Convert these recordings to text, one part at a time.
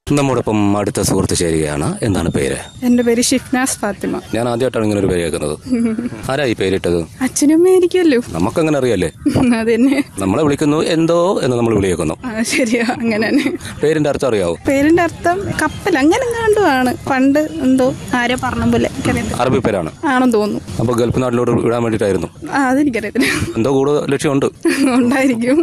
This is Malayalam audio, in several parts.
നമ്മോടൊപ്പം അടുത്ത സുഹൃത്ത് ചേരുകയാണ് എന്താണ് പേര് എൻ്റെ പേര് ഷിഫ്നാസ് ഫാത്തിമ ഞാൻ ആദ്യമായിട്ടാണ് ഇങ്ങനെ ഒരു പേര് കേൾക്കുന്നത് ആരാ ഈ പേരിട്ടത് അച്ഛനും അമ്മയായിരിക്കുമല്ലോ നമുക്കങ്ങനെ അറിയാലേ അതന്നെ നമ്മളെ വിളിക്കുന്നു എന്തോ എന്ന് നമ്മൾ വിളിയേക്കുന്നു ആ ശരിയാ അങ്ങനെ തന്നെ പേരിന്റെ അർത്ഥം അറിയാവോ പേരിന്റെ അർത്ഥം കപ്പൽ അങ്ങനെ കണ്ടുമാണ് പണ്ട് എന്തോ ആരോ പറഞ്ഞ പോലെ എനിക്കറിയത്തില്ല. അറബി പേരാണ് ആണെന്ന് തോന്നുന്നു അപ്പൊ ഗൾഫ് നാട്ടിലോട്ട് വിടാൻ വേണ്ടിയിട്ടായിരുന്നു ആ അതെനിക്കറിയത്തില്ല എന്തോ കൂടുതൽ ലക്ഷ്യമുണ്ട് ഉണ്ടായിരിക്കും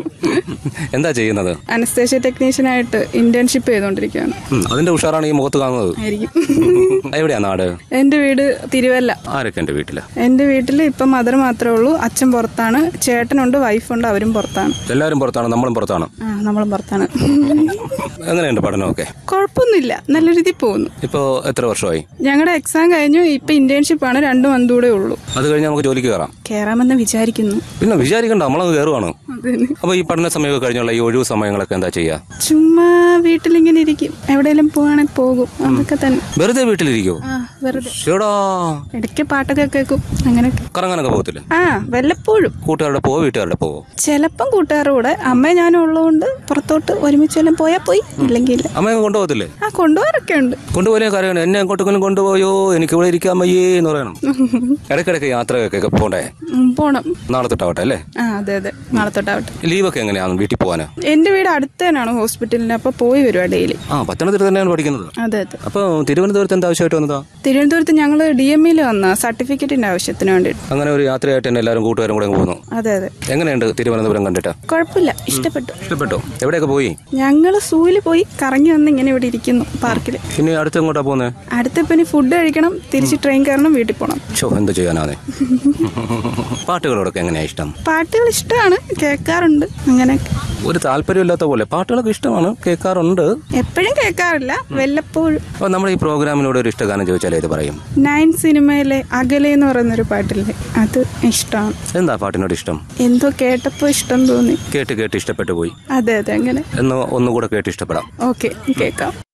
എന്താ ചെയ്യുന്നത് അനസ്തേഷ്യ ടെക്നീഷ്യനായിട്ട് ഇന്റേൺഷിപ്പ് ചെയ്തുകൊണ്ടിരിക്കുകയാണ് ഉം, അതിന്റെ ഉഷാറാണ് ഈ മുഖത്ത് കാണുന്നത് ആയിരിക്കും എവിടെയാ നാട് എൻ്റെ വീട് തിരുവല്ല ആരൊക്കെ എന്റെ വീട്ടില് എൻ്റെ വീട്ടിൽ ഇപ്പം മദർ മാത്രമേ ഉള്ളൂ അച്ഛൻ പുറത്താണ് ചേട്ടനുണ്ട് വൈഫുണ്ട് അവരും പുറത്താണ് എല്ലാവരും പുറത്താണ് നമ്മളും പുറത്താണ് ആ നമ്മളും പുറത്താണ് എങ്ങനെയുണ്ട് പഠനമൊക്കെ കുഴപ്പമൊന്നുമില്ല നല്ല രീതിയിൽ പോകുന്നു ഇപ്പോ എത്ര വർഷമായി ഞങ്ങളുടെ എക്സാം കഴിഞ്ഞു ഇപ്പൊ ഇന്റേൺഷിപ്പ് ആണ് രണ്ടു മന്ത് കൂടെ ഉള്ളൂ അത് കഴിഞ്ഞ് നമുക്ക് ജോലിക്ക് കയറാം കേറാമെന്ന് വിചാരിക്കുന്നു പിന്നെ വിചാരിക്കണ്ട നമ്മളങ്ങ് കയറുവാണ് അതന്നെ. അപ്പൊ ഈ പഠന സമയമൊക്കെ കഴിഞ്ഞുള്ള ഈ ഒഴിവ് സമയങ്ങളൊക്കെ എന്താ ചെയ്യാ ചുമ്മാ വീട്ടിലിങ്ങനെ ഇരിക്കും എവിടെയെങ്കിലും പോവാണെങ്കിൽ പോകും അതൊക്കെ തന്നെ വെറുതെ വീട്ടിലിരിക്കോ ആ വെറുതെ ചേടാ ഇടയ്ക്ക് പാട്ടൊക്കെ കേൾക്കും അങ്ങനെയൊക്കെ കറങ്ങാനൊക്കെ പോകത്തില്ല ആ വല്ലപ്പോഴും കൂട്ടുകാരുടെ പോവോ വീട്ടുകാരുടെ പോവോ ചിലപ്പം കൂട്ടുകാരുടെ കൂടെ അമ്മ ഞാനും ഉള്ളതുകൊണ്ട് പുറത്തോട്ട് ഒരുമിച്ച് വല്ലതും പോയാൽ പോയി ഇല്ലെങ്കിൽ ഇല്ല അമ്മയെ കൊണ്ടുപോകത്തില്ലേ ആ കൊണ്ടുപോകാറൊക്കെ ഉണ്ട് കൊണ്ടുപോയാലേ കാര്യമാണ് എന്നെ അങ്ങോട്ടെങ്കിലും കൊണ്ടുപോയോ എനിക്ക് ഇവിടെ ഇരിക്കാൻ വയ്യേ എന്ന് പറയണം ഇടയ്ക്കിടയ്ക്ക് യാത്രയൊക്കെ പോണ്ടേ ഉം, പോണം നാളെ തൊട്ടാവട്ടെ അല്ലേ ആ അതെ അതെ നാളെ തൊട്ടാവട്ടെ ലീവൊക്കെ എങ്ങനെയാണ് വീട്ടിൽ പോകാന് എൻ്റെ വീട് അടുത്ത് തന്നെയാണ് ഹോസ്പിറ്റലിന് അപ്പോൾ പോയി വരുവാ ഡെയിലി ആ പത്തനംതിട്ട തന്നെയാണ് പഠിക്കുന്നത് അതെ അതെ അപ്പോൾ തിരുവനന്തപുരത്ത് എന്താ ആവശ്യമായിട്ട് വന്നതാ തിരുവനന്തപുരത്ത് ഞങ്ങൾ ഡി എം ഇയിൽ വന്ന സർട്ടിഫിക്കറ്റിന്റെ ആവശ്യത്തിന് വേണ്ടിയിട്ട് അങ്ങനെ ഒരു യാത്രയായിട്ട് തന്നെ എല്ലാവരും കൂട്ടുകാരും കൂടെ അങ്ങ് പോന്നു അതെ അതെ എങ്ങനെയുണ്ട് തിരുവനന്തപുരം കണ്ടിട്ട് കുഴപ്പമില്ല ഇഷ്ടപ്പെട്ടു ഇഷ്ടപ്പെട്ടോ എവിടെയൊക്കെ പോയി ഞങ്ങൾ സൂവിൽ പോയി കറങ്ങി വന്ന് ഇങ്ങനെ ഇവിടെ ഇരിക്കുന്നു പാർക്കിൽ ഇനി അടുത്ത് എങ്ങോട്ടാ പോകുന്നത് അടുത്ത പിന്നെ ഫുഡ് കഴിക്കണം തിരിച്ച് ട്രെയിൻ കയറണം വീട്ടിൽ പോകണം ഷോ എന്ത് ചെയ്യാനാണ് പാട്ടുകളോടൊക്കെ എങ്ങനെയാ ഇഷ്ടം പാട്ടുകൾ ഇഷ്ടമാണ് കേൾക്കാറുണ്ട് അങ്ങനെ ഒരു താല്പര്യമില്ലാത്ത പോലെ പാട്ടുകളൊക്കെ ഇഷ്ടമാണ് കേൾക്കാറുണ്ട് എപ്പോഴും കേൾക്കാറില്ല വല്ലപ്പോഴും അപ്പോൾ നമ്മുടെ ഈ പ്രോഗ്രാമിനോട് ഒരു ഇഷ്ടഗാനം ചോദിച്ചാൽ ഏത് പറയും നയൻ സിനിമയിലെ അകലെ എന്ന് പറയുന്നൊരു പാട്ടില്ലേ അത് ഇഷ്ടമാണ് എന്താ പാട്ടിനോട് ഇഷ്ടം എന്തോ കേട്ടപ്പോൾ ഇഷ്ടം തോന്നി കേട്ട് കേട്ട് ഇഷ്ടപ്പെട്ടു പോയി അതെ അതെ അങ്ങനെ എന്ന് ഒന്നുകൂടെ കേട്ട് ഇഷ്ടപ്പെടാം ഓക്കെ കേൾക്കാം